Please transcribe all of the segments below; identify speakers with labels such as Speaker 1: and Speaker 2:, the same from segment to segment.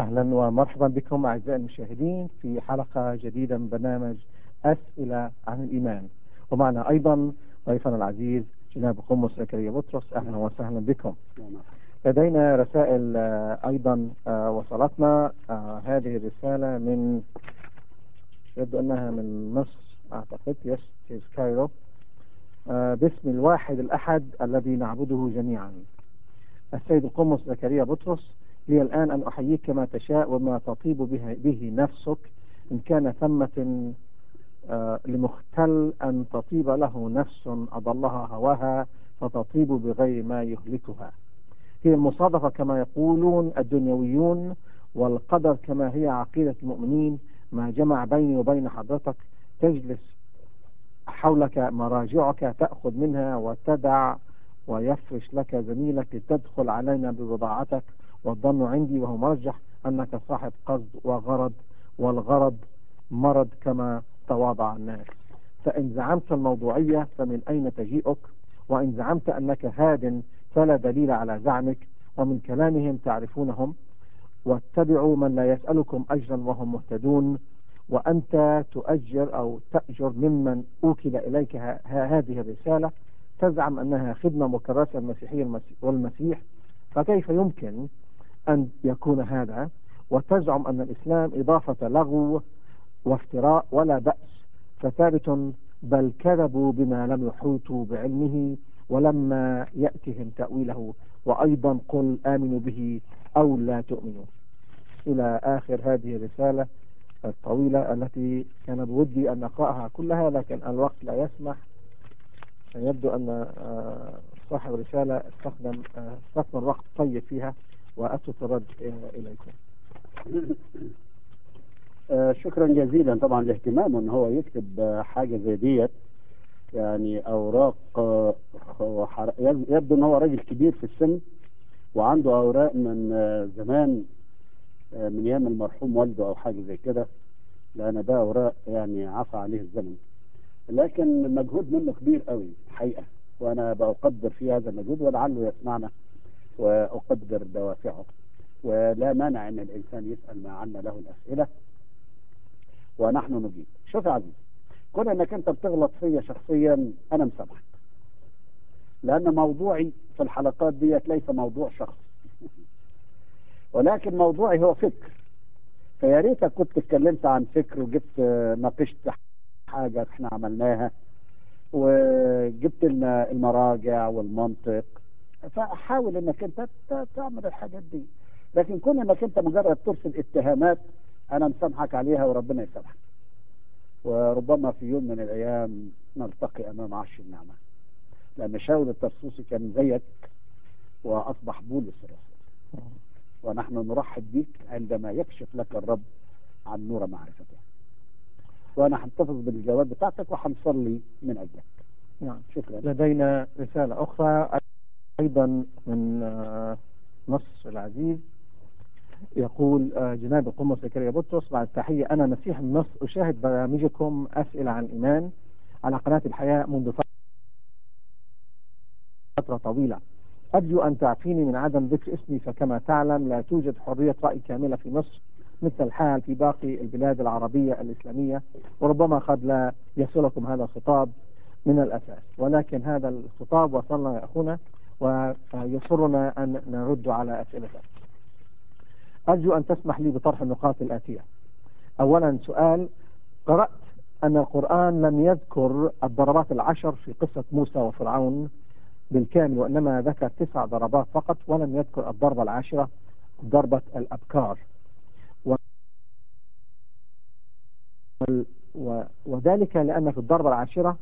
Speaker 1: أهلا ومرحبا بكم أعزائي المشاهدين في حلقة جديدة من برنامج أسئلة عن الإيمان ومعنا أيضا ضيفنا العزيز جناب قمص زكريا بطرس أهلا وسهلا بكم لدينا رسائل أيضا وصلتنا هذه الرسالة من يبدو أنها من مصر أعتقد يس كايرو باسم الواحد الأحد الذي نعبده جميعا السيد القمص زكريا بطرس لي الآن أن أحييك كما تشاء وما تطيب به, به نفسك إن كان ثمة لمختل أن تطيب له نفس أضلها هواها فتطيب بغير ما يهلكها هي المصادفة كما يقولون الدنيويون والقدر كما هي عقيدة المؤمنين ما جمع بيني وبين حضرتك تجلس حولك مراجعك تأخذ منها وتدع ويفرش لك زميلك لتدخل علينا ببضاعتك والظن عندي وهو مرجح أنك صاحب قصد وغرض والغرض مرض كما تواضع الناس فإن زعمت الموضوعية فمن أين تجيئك وإن زعمت أنك هاد فلا دليل على زعمك ومن كلامهم تعرفونهم واتبعوا من لا يسألكم أجرا وهم مهتدون وأنت تؤجر أو تأجر ممن أوكل إليك هذه الرسالة تزعم أنها خدمة مكرسة المسيحية والمسيح فكيف يمكن أن يكون هذا وتزعم أن الإسلام إضافة لغو وافتراء ولا بأس فثابت بل كذبوا بما لم يحوطوا بعلمه ولما يأتهم تأويله وأيضا قل آمنوا به أو لا تؤمنوا إلى آخر هذه الرسالة الطويلة التي كان بودي أن نقرأها كلها لكن الوقت لا يسمح يبدو أن صاحب الرسالة استخدم استثمر وقت طيب فيها وأترك الرد إليكم
Speaker 2: شكرا جزيلا طبعا لاهتمامه ان هو يكتب حاجه زي ديت يعني اوراق يبدو ان هو راجل كبير في السن وعنده اوراق من زمان من ايام المرحوم والده او حاجه زي كده لان ده اوراق يعني عفى عليه الزمن لكن مجهود منه كبير قوي الحقيقه وانا بقدر في هذا المجهود ولعله يسمعنا واقدر دوافعه ولا مانع ان الانسان يسال ما عنا له الاسئله ونحن نجيب شوف يا عزيز كون انك انت بتغلط فيا شخصيا انا مسامحك لان موضوعي في الحلقات ديت ليس موضوع شخصي ولكن موضوعي هو فكر فيا ريتك كنت اتكلمت عن فكر وجبت ناقشت حاجه احنا عملناها وجبت لنا المراجع والمنطق فحاول انك انت تعمل الحاجات دي لكن كون انك انت مجرد ترسل اتهامات انا مسامحك عليها وربنا يسامحك وربما في يوم من الايام نلتقي امام عرش النعمه لان شاول الترسوسي كان زيك واصبح بولس الرسول ونحن نرحب بك عندما يكشف لك الرب عن نور معرفته وانا هنتفض بالجواب بتاعتك وهنصلي من اجلك
Speaker 1: نعم
Speaker 2: شكرا
Speaker 1: لدينا رسالة أخرى أيضا من مصر العزيز يقول جناب القمة زكريا بطرس بعد التحية أنا مسيح من مصر أشاهد برامجكم أسئلة عن الإيمان على قناة الحياة منذ فترة طويلة أرجو أن تعفيني من عدم ذكر اسمي فكما تعلم لا توجد حرية رأي كاملة في مصر مثل الحال في باقي البلاد العربية الإسلامية وربما قد لا يصلكم هذا الخطاب من الأساس ولكن هذا الخطاب وصلنا يا أخونا ويسرنا أن نرد على أسئلتك أرجو أن تسمح لي بطرح النقاط الآتية أولا سؤال قرأت أن القرآن لم يذكر الضربات العشر في قصة موسى وفرعون بالكامل وإنما ذكر تسع ضربات فقط ولم يذكر الضربة العاشرة ضربة الأبكار و... وذلك لأن في الضربة العاشرة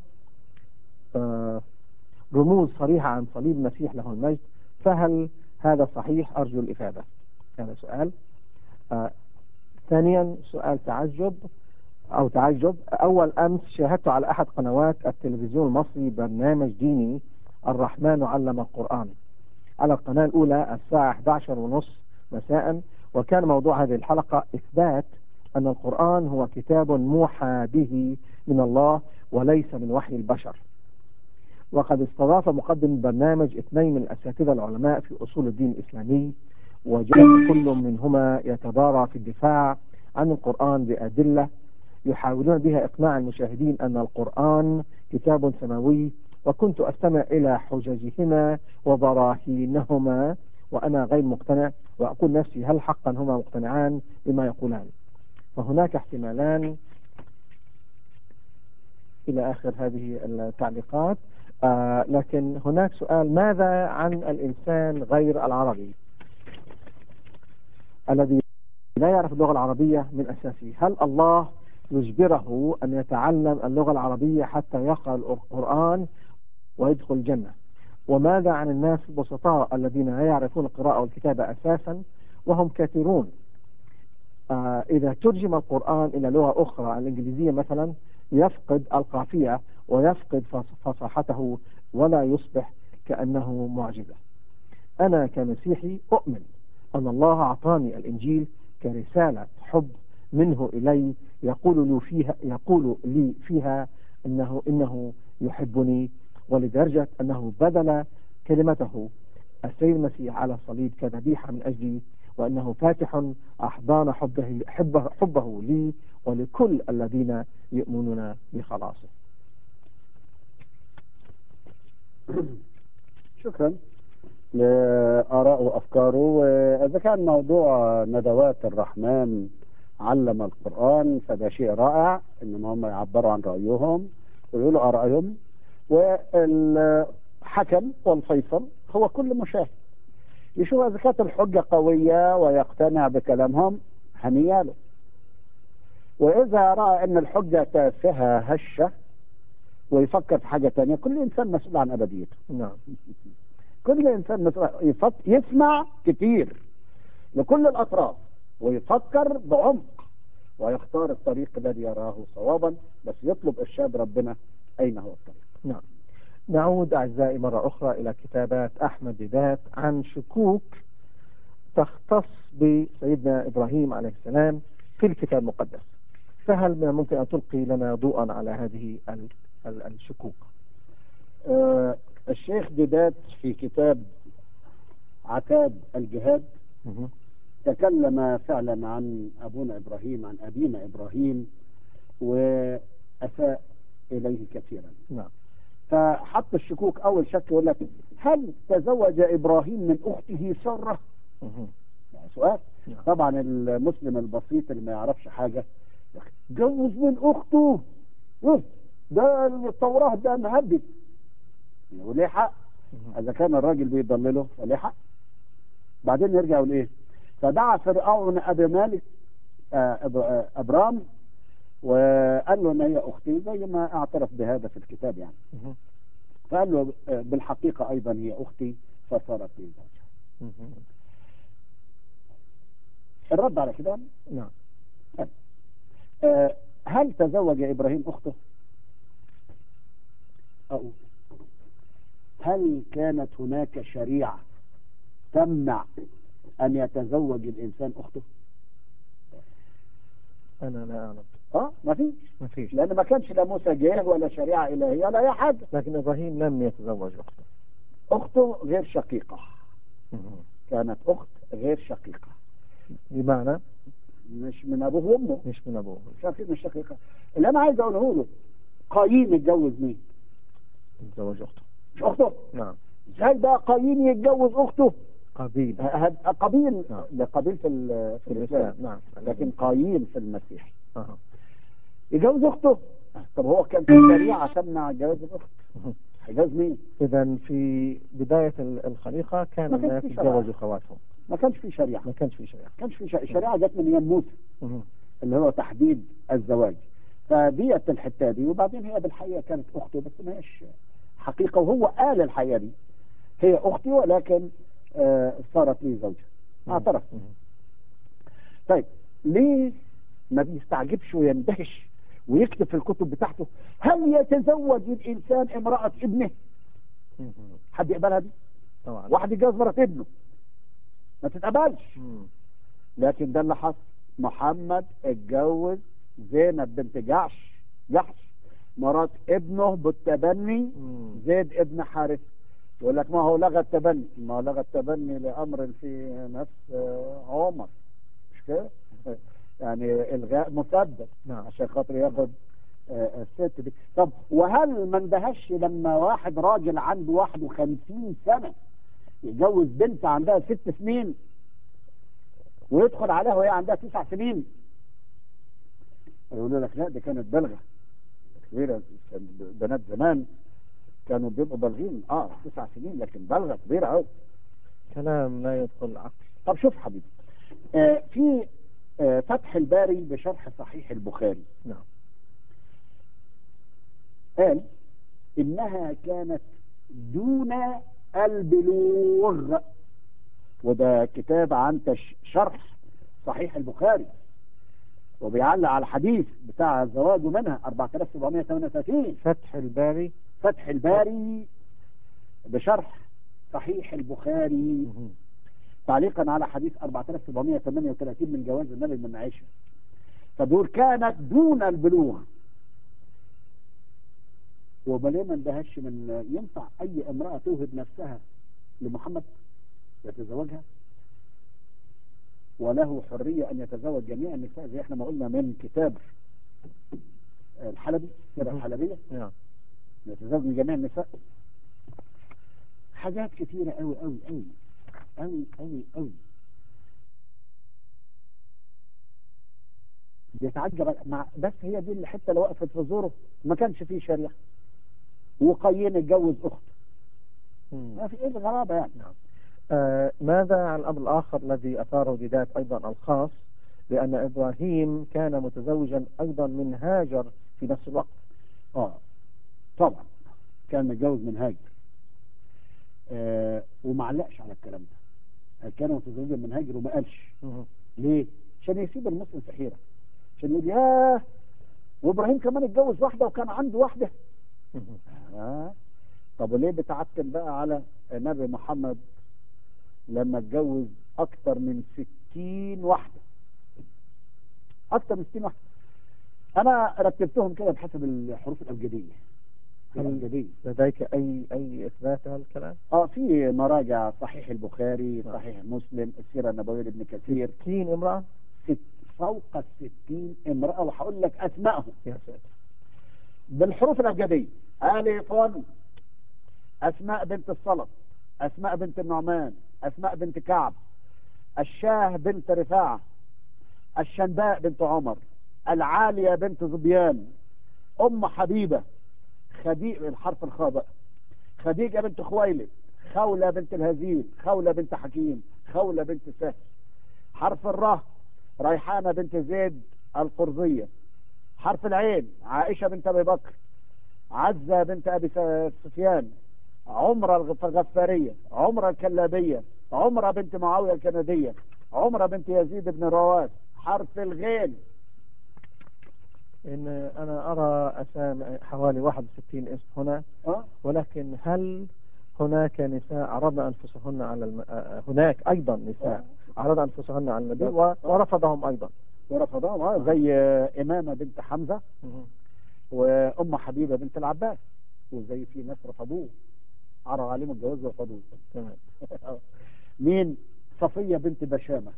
Speaker 1: رموز صريحة عن صليب المسيح له المجد فهل هذا صحيح أرجو الإفادة هذا سؤال آه ثانيا سؤال تعجب أو تعجب أول أمس شاهدت على أحد قنوات التلفزيون المصري برنامج ديني الرحمن علم القرآن على القناة الأولى الساعة 11 ونصف مساء وكان موضوع هذه الحلقة إثبات أن القرآن هو كتاب موحى به من الله وليس من وحي البشر وقد استضاف مقدم البرنامج اثنين من الأساتذة العلماء في أصول الدين الإسلامي وجاء كل منهما يتبارى في الدفاع عن القرآن بأدلة يحاولون بها إقناع المشاهدين أن القرآن كتاب سماوي وكنت أستمع إلى حججهما وبراهينهما وأنا غير مقتنع وأقول نفسي هل حقا هما مقتنعان بما يقولان فهناك احتمالان إلى آخر هذه التعليقات آه لكن هناك سؤال ماذا عن الإنسان غير العربي الذي لا يعرف اللغة العربية من أساسه هل الله يجبره أن يتعلم اللغة العربية حتى يقرأ القرآن ويدخل الجنة وماذا عن الناس البسطاء الذين لا يعرفون القراءة والكتابة أساسا وهم كثيرون آه إذا ترجم القرآن إلى لغة أخرى الإنجليزية مثلا يفقد القافية ويفقد فصاحته ولا يصبح كأنه معجزة أنا كمسيحي أؤمن أن الله أعطاني الإنجيل كرسالة حب منه إلي يقول لي فيها يقول لي فيها أنه إنه يحبني ولدرجة أنه بذل كلمته السيد المسيح على الصليب كذبيحة من أجلي وأنه فاتح أحضان حبه, حبه, حبه لي ولكل الذين يؤمنون بخلاصه
Speaker 2: شكرا لآراء وأفكاره وإذا كان موضوع ندوات الرحمن علم القرآن فده شيء رائع إنهم هم يعبروا عن رأيهم ويقولوا آرائهم والحكم والفيصل هو كل مشاهد يشوف إذا كانت الحجة قوية ويقتنع بكلامهم هنيا له وإذا رأى أن الحجة تافهة هشة ويفكر في حاجة تانية كل إنسان مسؤول عن أبديته
Speaker 1: نعم
Speaker 2: كل إنسان مسؤول يفك... يسمع كتير لكل الأطراف ويفكر بعمق ويختار الطريق الذي يراه صوابا بس يطلب إرشاد ربنا أين هو الطريق
Speaker 1: نعم نعود أعزائي مرة أخرى إلى كتابات أحمد ديدات عن شكوك تختص بسيدنا إبراهيم عليه السلام في الكتاب المقدس فهل من الممكن أن تلقي لنا ضوءا على هذه الشكوك
Speaker 2: آه الشيخ ديدات في كتاب عتاب الجهاد تكلم فعلا عن أبونا إبراهيم عن أبينا إبراهيم وأساء إليه كثيرا
Speaker 1: نعم
Speaker 2: فحط الشكوك أول شك يقول لك هل تزوج إبراهيم من أخته سارة؟ سؤال
Speaker 1: نعم.
Speaker 2: طبعا المسلم البسيط اللي ما يعرفش حاجة جوز من أخته إيه؟ ده التوراة ده مهدد وليه حق إذا كان الراجل بيضلله فليه حق بعدين يرجع يقول إيه فدعا فرعون أبي مالك آه أبرام وقال له ان هي اختي زي ما اعترف بهذا في الكتاب يعني فقال له بالحقيقة ايضا هي اختي فصارت لي زوجها الرد على كده
Speaker 1: نعم
Speaker 2: هل تزوج ابراهيم اخته أقول هل كانت هناك شريعة تمنع ان يتزوج الانسان اخته
Speaker 1: أنا لا أعلم
Speaker 2: اه ما فيش
Speaker 1: ما فيش
Speaker 2: لان ما كانش لا موسى جه ولا شريعه الهيه ولا اي حاجه
Speaker 1: لكن إبراهيم لم يتزوج أخته
Speaker 2: اخته غير شقيقه كانت اخت غير شقيقه
Speaker 1: بمعنى
Speaker 2: مش من ابوه وامه
Speaker 1: مش من أبوه
Speaker 2: شقيق مش شقيقه اللي انا عايز اقوله له قايين اتجوز مين؟
Speaker 1: تزوج أخته
Speaker 2: مش اخته
Speaker 1: نعم
Speaker 2: ازاي بقى قايين يتجوز اخته؟
Speaker 1: قبيل
Speaker 2: هاد- قبيل
Speaker 1: نعم.
Speaker 2: ده قبيل في, ال- في الاسلام
Speaker 1: نعم
Speaker 2: لكن قايين في المسيح
Speaker 1: أها.
Speaker 2: يجوز اخته طب هو كان في الشريعه تمنع جواز الاخت هيجوز مين؟
Speaker 1: إذا في بداية ال- الخليقة كان
Speaker 2: ما كانش
Speaker 1: الناس
Speaker 2: في شرع.
Speaker 1: يتزوجوا خواتهم
Speaker 2: ما كانش في شريعه
Speaker 1: ما كانش في شريعة
Speaker 2: ما كانش في شريعه الشريعه جت من ايام موسى
Speaker 1: مهم.
Speaker 2: اللي هو تحديد الزواج فديت الحته دي وبعدين هي بالحقيقه كانت اخته بس ما هيش حقيقه وهو قال الحقيقه دي هي اختي ولكن آه، صارت لي زوجها اعترف
Speaker 1: مهم.
Speaker 2: طيب ليه ما بيستعجبش ويندهش ويكتب في الكتب بتاعته هل يتزوج الانسان امراه ابنه
Speaker 1: مهم.
Speaker 2: حد يقبلها دي
Speaker 1: طبعا
Speaker 2: واحد يتجوز مرات ابنه ما تتقبلش
Speaker 1: مم.
Speaker 2: لكن ده اللي حصل محمد اتجوز زينب بنت جحش جحش مرات ابنه بالتبني
Speaker 1: مم.
Speaker 2: زيد ابن حارث يقول لك ما هو لغى التبني ما هو لغى التبني لامر في نفس آه، عمر مش كده يعني الغاء مسبب
Speaker 1: نعم
Speaker 2: عشان خاطر ياخد آه، الست دي طب وهل ما اندهش لما واحد راجل عنده 51 سنه يتجوز بنت عندها ست سنين ويدخل عليها وهي عندها تسع سنين يقولوا لك لا دي كانت بلغه كبيره بنات زمان كانوا بيبقوا بالغين اه تسع سنين لكن بلغه كبيره قوي
Speaker 1: كلام لا يدخل العقل
Speaker 2: طب شوف حبيبي آه في آه فتح الباري بشرح صحيح البخاري
Speaker 1: نعم
Speaker 2: قال انها كانت دون البلوغ وده كتاب عن تش- شرح صحيح البخاري وبيعلق على الحديث بتاع الزواج منها 4738
Speaker 1: فتح الباري
Speaker 2: فتح الباري بشرح صحيح البخاري
Speaker 1: مهم.
Speaker 2: تعليقا على حديث 4738 من جواز النبي من عائشه فدول كانت دون البلوغ وبليه ما اندهش من ينفع اي امراه توهب نفسها لمحمد يتزوجها وله حريه ان يتزوج جميع النساء زي احنا ما قلنا من كتاب الحلبي السيره
Speaker 1: مهم.
Speaker 2: الحلبيه
Speaker 1: نعم
Speaker 2: يتزوج من جميع النساء حاجات كتيره قوي قوي قوي قوي قوي قوي بيتعجب مع بس هي دي الحته اللي وقفت في زوره ما كانش فيه شريعه وقايين اتجوز اخته
Speaker 1: مم.
Speaker 2: ما في ايه الغرابه يعني
Speaker 1: آه ماذا عن الأمر الآخر الذي أثاره ديدات أيضا الخاص لأن إبراهيم كان متزوجا أيضا من هاجر في نفس الوقت
Speaker 2: اه طبعا كان متجوز من هاجر آه وما علقش على الكلام ده كان متزوجا من هاجر وما قالش
Speaker 1: مهم.
Speaker 2: ليه؟ عشان يسيب المسلم في حيره عشان يقول ياه وابراهيم كمان اتجوز واحده وكان عنده واحده
Speaker 1: مهم.
Speaker 2: آه. طب وليه بتعتم بقى على النبي محمد لما اتجوز اكتر من ستين واحدة اكتر من ستين واحدة انا رتبتهم كده بحسب الحروف الابجدية
Speaker 1: هل-
Speaker 2: الابجدية
Speaker 1: لديك أي أي إثبات هذا الكلام؟
Speaker 2: اه في مراجع صحيح البخاري
Speaker 1: نعم.
Speaker 2: صحيح مسلم السيرة النبوية لابن كثير
Speaker 1: 60 امرأة؟
Speaker 2: ست فوق الستين امرأة وهقول لك اسمائهم
Speaker 1: يا ساتر
Speaker 2: بالحروف الأبجدية ألف أسماء بنت الصلت أسماء بنت النعمان أسماء بنت كعب الشاه بنت رفاعة الشنباء بنت عمر العالية بنت ظبيان أم حبيبة خديجة الحرف الخاء خديجة بنت خويلد خولة بنت الهزيل خولة بنت حكيم خولة بنت سهل حرف الراء ريحانة بنت زيد القرظية حرف العين عائشة بنت أبي بكر عزة بنت أبي س- سفيان عمرة الغ- الغفارية عمرة الكلابية عمرة بنت معاوية الكندية عمرة بنت يزيد بن رواس حرف الغين
Speaker 1: إن أنا أرى أسامي حوالي 61 اسم هنا
Speaker 2: أه؟
Speaker 1: ولكن هل هناك نساء عرضن أنفسهن على الم... آه، هناك أيضا نساء عرضن أنفسهن على النبي و... ورفضهم أيضا
Speaker 2: ورفضهم أه زي آه، إمامة بنت حمزة
Speaker 1: مهم.
Speaker 2: وأم حبيبة بنت العباس وزي في ناس رفضوه عرض عليهم الجواز ورفضوه
Speaker 1: تمام
Speaker 2: مين صفية بنت بشامة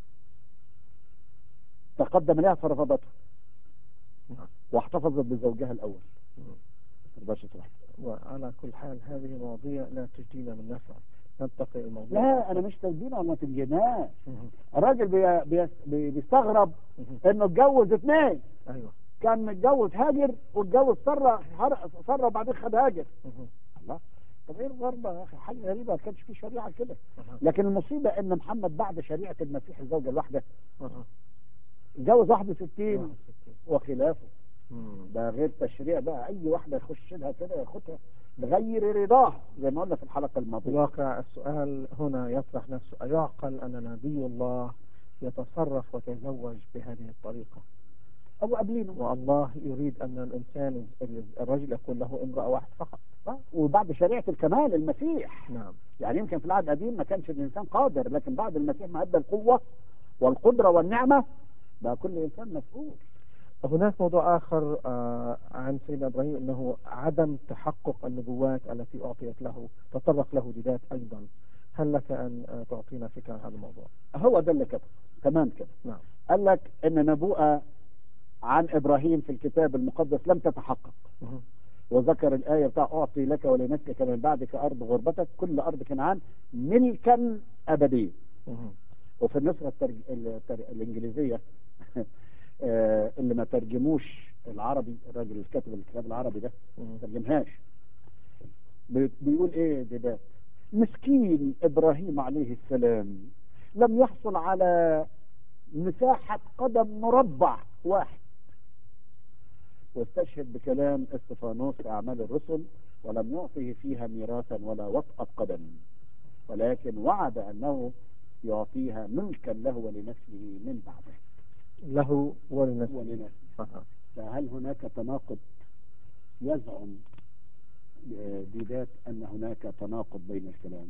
Speaker 2: تقدم لها فرفضته
Speaker 1: نعم.
Speaker 2: واحتفظت بزوجها الأول
Speaker 1: مم.
Speaker 2: رباشة واحد
Speaker 1: وعلى كل حال هذه مواضيع لا تجدينا من نفع ننتقل الموضوع
Speaker 2: لا أنا مش تسجيلها ولا تنجناش
Speaker 1: مهم.
Speaker 2: الراجل بي بي بي بيستغرب
Speaker 1: مهم.
Speaker 2: انه اتجوز اثنين
Speaker 1: أيوه
Speaker 2: كان متجوز هاجر واتجوز سرة هر- سرة وبعدين خد هاجر
Speaker 1: مهم.
Speaker 2: الله طب ايه الغربة يا اخي حاجة غريبة ما كانش في شريعة كده
Speaker 1: مهم.
Speaker 2: لكن المصيبة ان محمد بعد شريعة المسيح الزوجة الواحدة
Speaker 1: مهم.
Speaker 2: اتجوز 61
Speaker 1: 61.
Speaker 2: وخلافه
Speaker 1: مم.
Speaker 2: ده غير تشريع بقى اي واحدة يخش لها كده ياخدها بغير رضاها زي ما قلنا في الحلقة الماضية
Speaker 1: الواقع السؤال هنا يطرح نفسه أيعقل أن نبي الله يتصرف ويتزوج بهذه الطريقة
Speaker 2: او قبلينه
Speaker 1: والله يريد أن الإنسان الرجل يكون له امرأة واحد فقط
Speaker 2: آه، وبعد شريعة الكمال المسيح
Speaker 1: نعم
Speaker 2: يعني يمكن في العهد القديم ما كانش الانسان قادر لكن بعد المسيح ما ادى القوه والقدره والنعمه بقى كل انسان مسؤول
Speaker 1: هناك موضوع آخر آه، عن سيدنا إبراهيم أنه عدم تحقق النبوات التي أعطيت له تطرق له ديدات أيضا هل لك أن آه، تعطينا فكرة عن هذا الموضوع
Speaker 2: هو ده اللي كده تمام كده
Speaker 1: نعم
Speaker 2: قال لك ان نبوءة عن ابراهيم في الكتاب المقدس لم تتحقق
Speaker 1: مهم.
Speaker 2: وذكر الآية بتاع أعطي لك ولنسلك من بعدك أرض غربتك كل أرض كنعان ملكا أبديا
Speaker 1: مهم.
Speaker 2: وفي النسخة الترج... التر... الإنجليزية آه، اللي ما ترجموش العربي الراجل اللي كاتب الكتاب العربي ده ما
Speaker 1: مهم.
Speaker 2: ترجمهاش بي- بيقول ايه ده ده مسكين ابراهيم عليه السلام لم يحصل على مساحة قدم مربع واحد واستشهد بكلام استفانوس في أعمال الرسل ولم يعطه فيها ميراثا ولا وطأة قدم ولكن وعد أنه يعطيها ملكا له ولنسله من بعده
Speaker 1: له ولنفسه
Speaker 2: ولنسله
Speaker 1: أها.
Speaker 2: فهل هناك تناقض يزعم ديدات أن هناك تناقض بين الكلام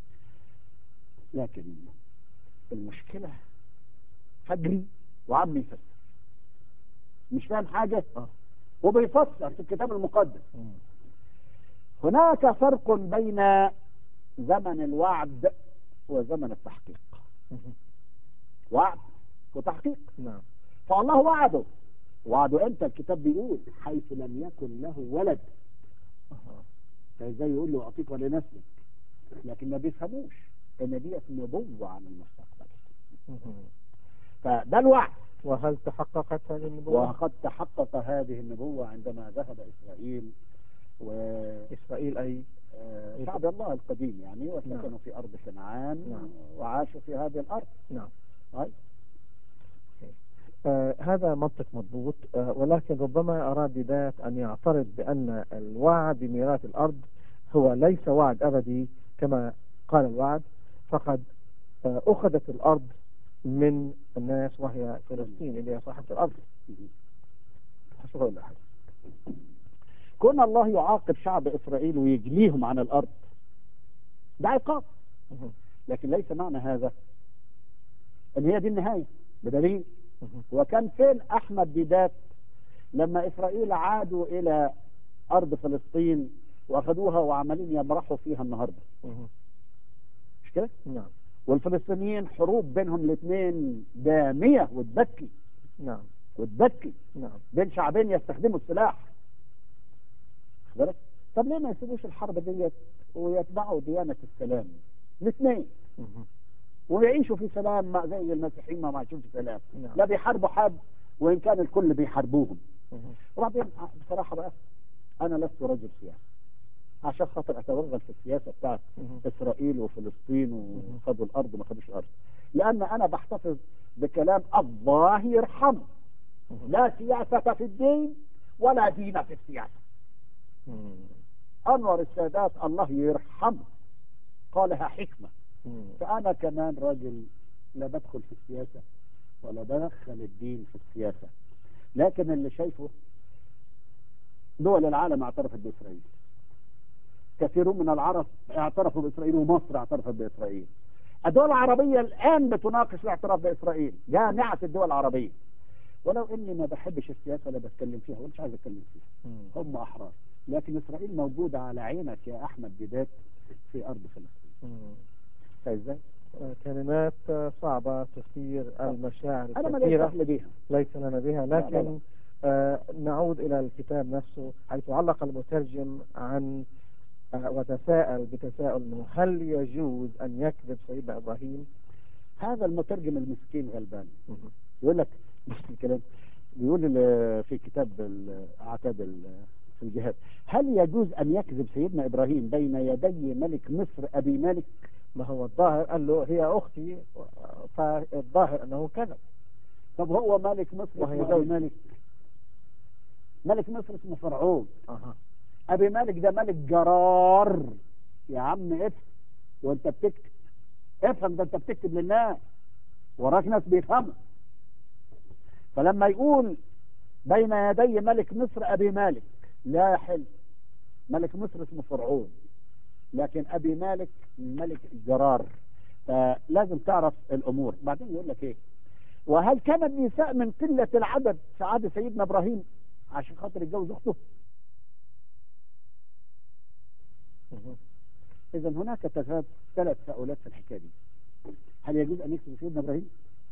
Speaker 2: لكن المشكلة فجري وعم يفسر مش فاهم حاجة
Speaker 1: آه.
Speaker 2: وبيفسر في الكتاب المقدس
Speaker 1: مم.
Speaker 2: هناك فرق بين زمن الوعد وزمن التحقيق
Speaker 1: مهم.
Speaker 2: وعد وتحقيق
Speaker 1: نعم
Speaker 2: فالله وعده وعده امتى الكتاب بيقول حيث لم يكن له ولد
Speaker 1: أها.
Speaker 2: فازاي يقول له اعطيك ولنسلك لكن ما بيفهموش ان ديت نبوه عن المستقبل
Speaker 1: مهم.
Speaker 2: فده الوعد
Speaker 1: وهل تحققت هذه النبوة؟
Speaker 2: وقد تحقق هذه النبوة عندما ذهب إسرائيل
Speaker 1: إسرائيل أي
Speaker 2: وشعب الله القديم يعني
Speaker 1: نعم.
Speaker 2: وسكنوا في أرض كنعان
Speaker 1: نعم.
Speaker 2: وعاشوا في هذه الأرض
Speaker 1: نعم
Speaker 2: هاي.
Speaker 1: آه هذا منطق مضبوط آه ولكن ربما أراد ذات أن يعترض بأن الوعد بميراث الأرض هو ليس وعد أبدي كما قال الوعد فقد آه أخذت الأرض من الناس وهي فلسطين اللي هي صاحبة الأرض شو أقول لك
Speaker 2: كون الله يعاقب شعب إسرائيل ويجليهم عن الأرض ده عقاب
Speaker 1: مهم.
Speaker 2: لكن ليس معنى هذا ان هي دي النهاية بدليل
Speaker 1: مهم.
Speaker 2: وكان فين أحمد ديدات لما إسرائيل عادوا إلى أرض فلسطين وأخذوها وعمالين يمرحوا فيها النهاردة
Speaker 1: مهم.
Speaker 2: مش كده؟
Speaker 1: نعم
Speaker 2: والفلسطينيين حروب بينهم الاثنين دامية وتبكي
Speaker 1: نعم
Speaker 2: وتبكي
Speaker 1: نعم
Speaker 2: بين شعبين يستخدموا السلاح واخد بالك؟ طب ليه ما يسيبوش الحرب ديت ويتبعوا ديانة السلام الاثنين
Speaker 1: مهم.
Speaker 2: ويعيشوا في سلام مع زي المسيحيين ما عايشين في سلام
Speaker 1: نعم.
Speaker 2: لا بيحاربوا حد وإن كان الكل بيحاربوهم
Speaker 1: مهم.
Speaker 2: وبعدين بصراحة بقى أنا لست رجل سياسة عشان خاطر أتوغل في السياسة بتاعت
Speaker 1: مهم.
Speaker 2: إسرائيل وفلسطين وخدوا الأرض وما خدوش الأرض لأن أنا بحتفظ بكلام الله يرحمه
Speaker 1: مهم.
Speaker 2: لا سياسة في الدين ولا دين في السياسة
Speaker 1: مم.
Speaker 2: أنور السادات الله يرحمه قالها حكمة
Speaker 1: مم.
Speaker 2: فأنا كمان راجل لا بدخل في السياسة ولا بدخل الدين في السياسة لكن اللي شايفه دول العالم اعترفت بإسرائيل كثير من العرب اعترفوا بإسرائيل ومصر اعترفت بإسرائيل الدول العربية الآن بتناقش الاعتراف بإسرائيل جامعة الدول العربية ولو إني ما بحبش السياسة لا بتكلم فيها ومش عايز أتكلم فيها
Speaker 1: مم.
Speaker 2: هم أحرار لكن إسرائيل موجودة على عينك يا أحمد بدات في أرض فلسطين
Speaker 1: مم.
Speaker 2: فإزاي؟
Speaker 1: آه، كلمات آه، صعبة تثير المشاعر
Speaker 2: أنا ما ليش
Speaker 1: الكثيرة
Speaker 2: دخل بيها
Speaker 1: ليس لنا بها
Speaker 2: لا، لا.
Speaker 1: لكن آه، نعود إلى الكتاب نفسه حيث علق المترجم عن آه، وتساءل بتساؤل إنه هل يجوز أن يكذب سيدنا إبراهيم؟
Speaker 2: هذا المترجم المسكين غلبان
Speaker 1: مم.
Speaker 2: يقول لك بص الكلام بيقول ال- في كتاب ال- عتاب ال- في الجهاد هل يجوز أن يكذب سيدنا إبراهيم بين يدي ملك مصر أبي مالك
Speaker 1: ما هو الظاهر قال له هي أختي فالظاهر أنه كذب
Speaker 2: طب هو ملك مصر
Speaker 1: وهي
Speaker 2: اسمه أبي
Speaker 1: زوج.
Speaker 2: مالك ملك مصر اسمه فرعون
Speaker 1: أها
Speaker 2: أبي مالك ده ملك جرار يا عم افهم وانت بتكتب افهم ده انت بتكتب للناس وراك ناس بيفهموا فلما يقول بين يدي ملك مصر أبي مالك لا يحل ملك مصر اسمه فرعون لكن أبي مالك ملك جرار فلازم تعرف الأمور بعدين يقول لك إيه وهل كان النساء من قلة العدد في عهد سيدنا إبراهيم عشان خاطر يتجوز أخته
Speaker 1: مهم.
Speaker 2: إذا هناك تفاوت ثلاث تساؤلات في الحكاية دي هل يجوز أن يكتب سيدنا إبراهيم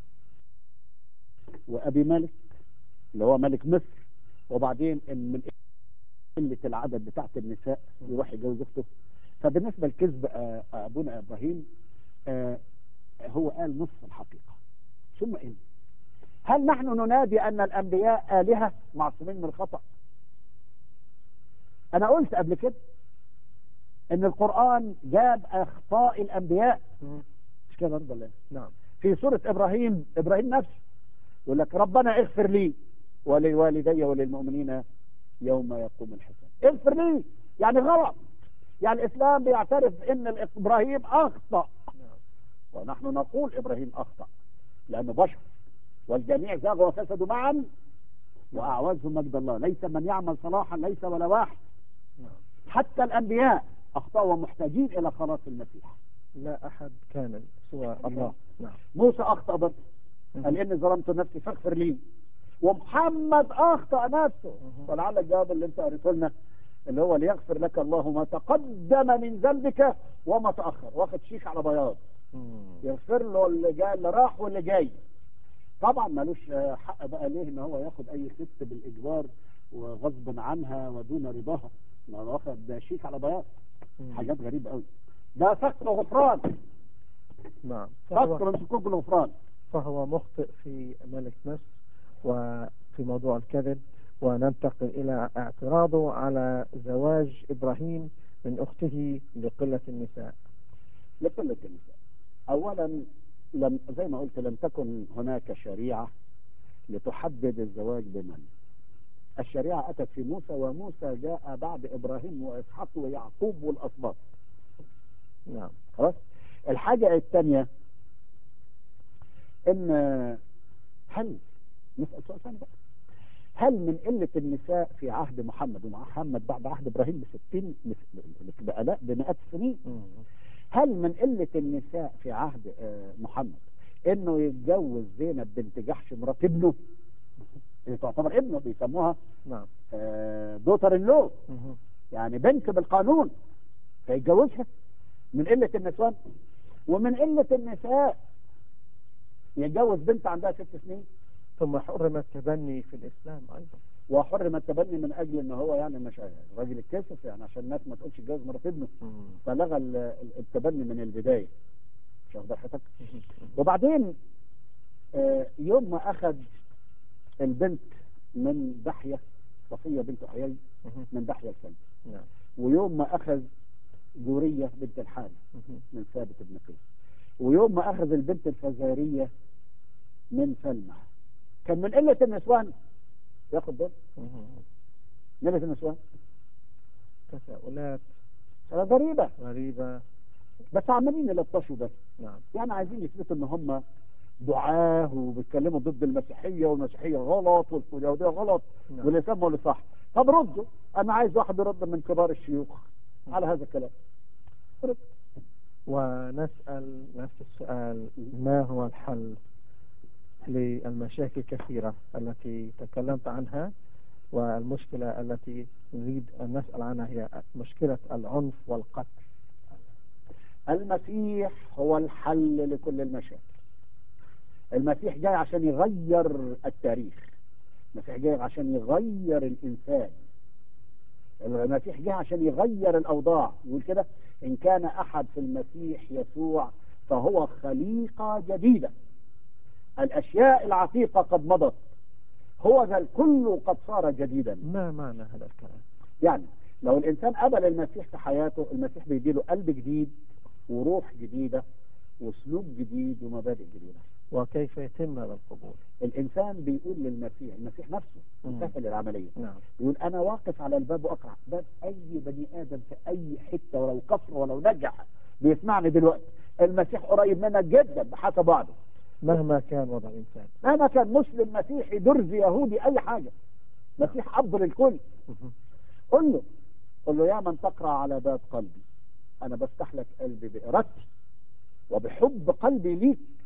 Speaker 2: وأبي مالك اللي هو ملك مصر وبعدين إن من قلة العدد بتاعت النساء يروح يتجوز أخته فبالنسبة لكذب آه، أبونا إبراهيم آه، هو قال نصف الحقيقة ثم إن هل نحن ننادي أن الأنبياء آلهة معصومين من الخطأ أنا قلت قبل كده ان القرآن جاب اخطاء الانبياء
Speaker 1: مهم.
Speaker 2: مش كده برضه ولا إيه؟
Speaker 1: نعم
Speaker 2: في سورة ابراهيم ابراهيم نفسه يقول لك ربنا اغفر لي ولوالدي وللمؤمنين يوم يقوم الحساب اغفر لي يعني غلط يعني الاسلام بيعترف ان ابراهيم اخطأ
Speaker 1: نعم
Speaker 2: ونحن نقول ابراهيم اخطأ لانه بشر والجميع زاغوا وفسدوا معا واعوزهم مجد الله ليس من يعمل صلاحا ليس ولا واحد
Speaker 1: نعم
Speaker 2: حتى الانبياء اخطاوا ومحتاجين الى خلاص المسيح
Speaker 1: لا أحد كامل سوى الله نعم
Speaker 2: موسى اخطا برضه قال اني ظلمت نفسي فاغفر لي ومحمد اخطا نفسه
Speaker 1: مهم.
Speaker 2: فلعل الجواب اللي انت قريته لنا اللي هو ليغفر لك الله ما تقدم من ذنبك وما تاخر واخد شيك على بياض
Speaker 1: مم.
Speaker 2: يغفر له اللي جاي اللي راح واللي جاي طبعا ملوش آه، حق بقى ليه ان هو ياخد اي ست بالاجبار وغصب عنها ودون رضاها ما هو واخد ده شيك على بياض
Speaker 1: مم.
Speaker 2: حاجات غريبه قوي ده فقر وغفران
Speaker 1: نعم فهو,
Speaker 2: فقر من حقوق الغفران
Speaker 1: فهو مخطئ في ملك مصر وفي موضوع الكذب وننتقل إلى اعتراضه على زواج إبراهيم من أخته لقلة النساء
Speaker 2: لكل النساء اولا لم زي ما قلت لم تكن هناك شريعه لتحدد الزواج بمن الشريعه اتت في موسى وموسى جاء بعد ابراهيم واسحاق ويعقوب والاسباط
Speaker 1: نعم
Speaker 2: خلاص الحاجه الثانيه ان هل نسال سؤال ثاني بقى هل من قله النساء في عهد محمد ومحمد بعد عهد ابراهيم ب 60 بآلاف بمئات السنين
Speaker 1: مم.
Speaker 2: هل من قلة النساء في عهد آه، محمد انه يتجوز زينب بنت جحش مرات ابنه اللي تعتبر ابنه بيسموها
Speaker 1: نعم
Speaker 2: آه، دوتر اللو
Speaker 1: مم.
Speaker 2: يعني بنت بالقانون فيتجوزها من قلة النسوان ومن قلة النساء يتجوز بنت عندها ست سنين
Speaker 1: ثم حرم التبني في الإسلام أيضا
Speaker 2: وحرم التبني من اجل ان هو يعني مش راجل الكسف يعني عشان الناس ما تقولش اتجوز مرات ابنه
Speaker 1: مم.
Speaker 2: فلغى ال- ال- التبني من البدايه مش واخد حضرتك
Speaker 1: مم.
Speaker 2: وبعدين آه، يوم ما اخذ البنت من دحيه صفيه بنت حيي
Speaker 1: مم.
Speaker 2: من دحيه الكلب
Speaker 1: نعم
Speaker 2: ويوم ما اخذ جوريه بنت الحارث
Speaker 1: مم.
Speaker 2: من ثابت بن قيس ويوم ما اخذ البنت الفزاريه من سلمى كان من قله النسوان ياخد دول
Speaker 1: مم.
Speaker 2: قله النسوان
Speaker 1: تساؤلات
Speaker 2: هذا ضريبه
Speaker 1: غريبة
Speaker 2: بس عمالين يلطشوا بس
Speaker 1: نعم
Speaker 2: يعني عايزين يثبتوا ان هم دعاه وبيتكلموا ضد المسيحيه والمسيحيه غلط واليهوديه غلط
Speaker 1: نعم.
Speaker 2: والاسلام هو اللي صح طب ردوا انا عايز واحد يرد من كبار الشيوخ على هذا الكلام رد.
Speaker 1: ونسأل نفس السؤال ما هو الحل للمشاكل الكثيرة التي تكلمت عنها والمشكلة التي نريد أن نسأل عنها هي مشكلة العنف والقتل
Speaker 2: المسيح هو الحل لكل المشاكل المسيح جاي عشان يغير التاريخ المسيح جاي عشان يغير الانسان المسيح جاي عشان يغير الاوضاع يقول كده ان كان احد في المسيح يسوع فهو خليقه جديده الاشياء العتيقه قد مضت هو ذا الكل قد صار جديدا
Speaker 1: ما معنى هذا الكلام
Speaker 2: يعني لو الانسان قبل المسيح في حياته المسيح بيديله قلب جديد وروح جديده وسلوك جديد ومبادئ جديده
Speaker 1: وكيف يتم هذا القبول
Speaker 2: الانسان بيقول للمسيح المسيح نفسه
Speaker 1: مم.
Speaker 2: مسهل العمليه
Speaker 1: نعم
Speaker 2: يقول انا واقف على الباب واقرع باب اي بني ادم في اي حته ولو كفر ولو نجح بيسمعني دلوقتي المسيح قريب منك جدا بحسب وعده
Speaker 1: مهما كان وضع الإنسان
Speaker 2: مهما كان مسلم مسيحي درزي يهودي اي حاجه مسيح افضل الكل
Speaker 1: مهم.
Speaker 2: قل له قل له يا من تقرا على باب قلبي انا بفتح لك قلبي بارادتي وبحب قلبي ليك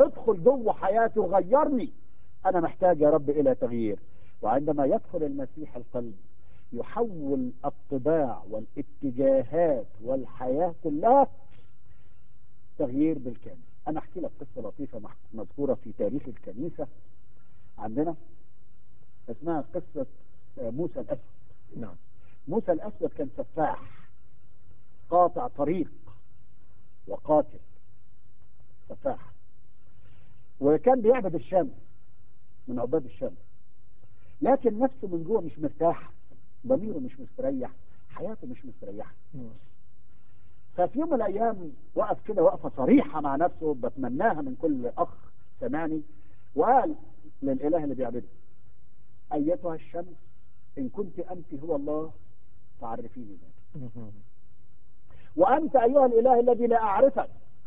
Speaker 2: ادخل جوه حياتي وغيرني انا محتاج يا رب الى تغيير وعندما يدخل المسيح القلب يحول الطباع والاتجاهات والحياة كلها تغيير بالكامل انا احكي لك قصة لطيفة مح- مذكورة في تاريخ الكنيسة عندنا اسمها قصة آه، موسى الاسود
Speaker 1: نعم
Speaker 2: موسى الاسود كان سفاح قاطع طريق وقاتل سفاح وكان بيعبد الشمس من عباد الشمس لكن نفسه من جوه مش مرتاح ضميره مش مستريح حياته مش مستريحه
Speaker 1: مم.
Speaker 2: ففي يوم من الايام وقف كده وقفه صريحه مع نفسه بتمناها من كل اخ سمعني وقال للاله اللي بيعبده ايتها الشمس ان كنت انت هو الله فعرفيني ذلك
Speaker 1: مم.
Speaker 2: وأنت أيها الإله الذي لا أعرفك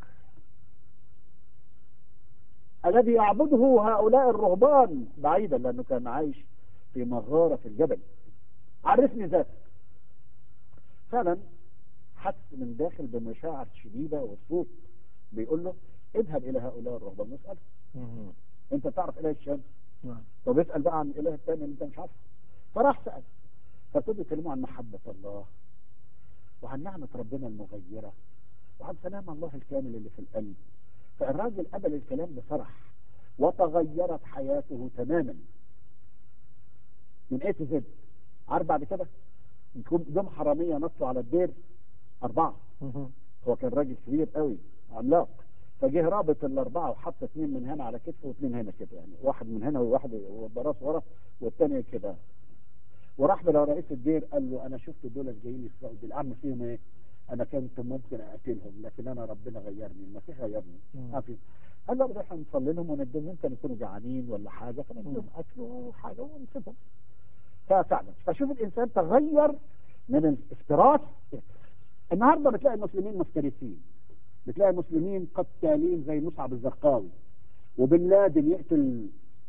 Speaker 2: الذي يعبده هؤلاء الرهبان بعيدا لأنه كان عايش في مغارة في الجبل عرفني ذاتك فعلا حس من داخل بمشاعر شديدة والصوت بيقول له اذهب إلى هؤلاء الرهبان واسألهم
Speaker 1: مم.
Speaker 2: أنت تعرف إله الشمس
Speaker 1: نعم
Speaker 2: طب اسأل بقى عن الإله الثاني اللي أنت مش عارفه فراح سأل فابتدوا يتكلموا عن محبة الله وعن نعمة ربنا المغيرة وعن سلام الله الكامل اللي في القلب فالراجل قبل الكلام بفرح وتغيرت حياته تماما من ايه تو زد عارف بعد كده جم جم حرامية نطوا على الدير أربعة
Speaker 1: مم.
Speaker 2: هو كان راجل كبير قوي عملاق فجه رابط الأربعة وحط اثنين من هنا على كتفه واثنين هنا كده يعني واحد من هنا وواحد براس ورا والثاني كده وراح لرئيس الدير قال له انا شفت دول جايين يسرقوا دول اعمل فيهم ايه؟ انا كنت ممكن اقتلهم لكن انا ربنا غيرني المسيح غيرني
Speaker 1: مم.
Speaker 2: عارفين قال له احنا نصلي لهم ونديهم ممكن يكونوا جعانين ولا حاجه فنديهم اكل وحاجه ونسيبهم ففعلا فشوف الانسان تغير من الافتراس النهارده بتلاقي المسلمين مفترسين بتلاقي المسلمين قتالين زي مصعب الزرقاوي وبن لادن يقتل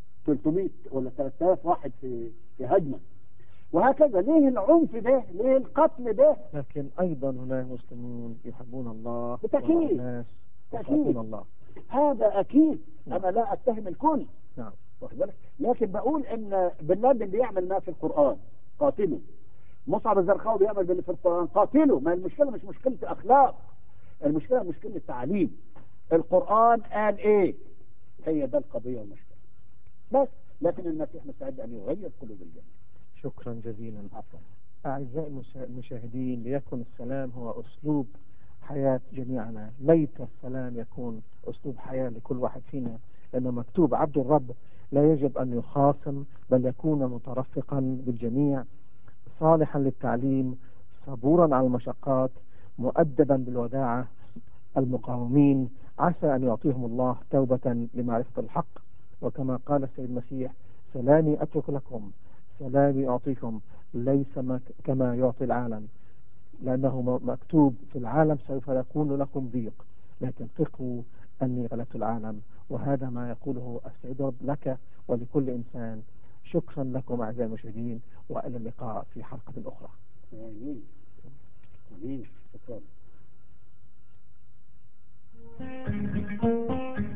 Speaker 2: 300 ولا 3000 واحد في في هجمه وهكذا ليه العنف ده ليه القتل ده
Speaker 1: لكن أيضا هناك مسلمون يحبون الله
Speaker 2: بالتأكيد.
Speaker 1: والناس
Speaker 2: بالتأكيد.
Speaker 1: يخافون الله
Speaker 2: هذا اكيد
Speaker 1: نعم.
Speaker 2: انا لا اتهم الكل
Speaker 1: نعم
Speaker 2: واخد بالك لكن بقول ان بن لادن بيعمل ما في القران قاتله مصعب الزرقاوي بيعمل باللي في القران قاتله ما المشكله مش مشكله اخلاق المشكله مشكله تعليم القران قال ايه هي ده القضيه والمشكله بس لكن المسيح مستعد ان يغير قلوب الجميع
Speaker 1: شكرا جزيلا
Speaker 2: عفوا
Speaker 1: أعزائي المشا- المشاهدين ليكن السلام هو أسلوب حياة جميعنا ليت السلام يكون أسلوب حياة لكل واحد فينا لأنه مكتوب عبد الرب لا يجب أن يخاصم بل يكون مترفقا بالجميع صالحا للتعليم صبورا على المشقات مؤدبا بالوداعة المقاومين عسى أن يعطيهم الله توبة لمعرفة الحق وكما قال السيد المسيح سلامي أترك لكم سلامي أعطيكم ليس مك- كما يعطي العالم لأنه م- مكتوب في العالم سوف يكون لكم ضيق لكن ثقوا أني غلبت العالم وهذا ما يقوله السيد رب لك ولكل إنسان شكرا لكم أعزائي المشاهدين وإلى اللقاء في حلقة أخرى
Speaker 2: امين امين شكرا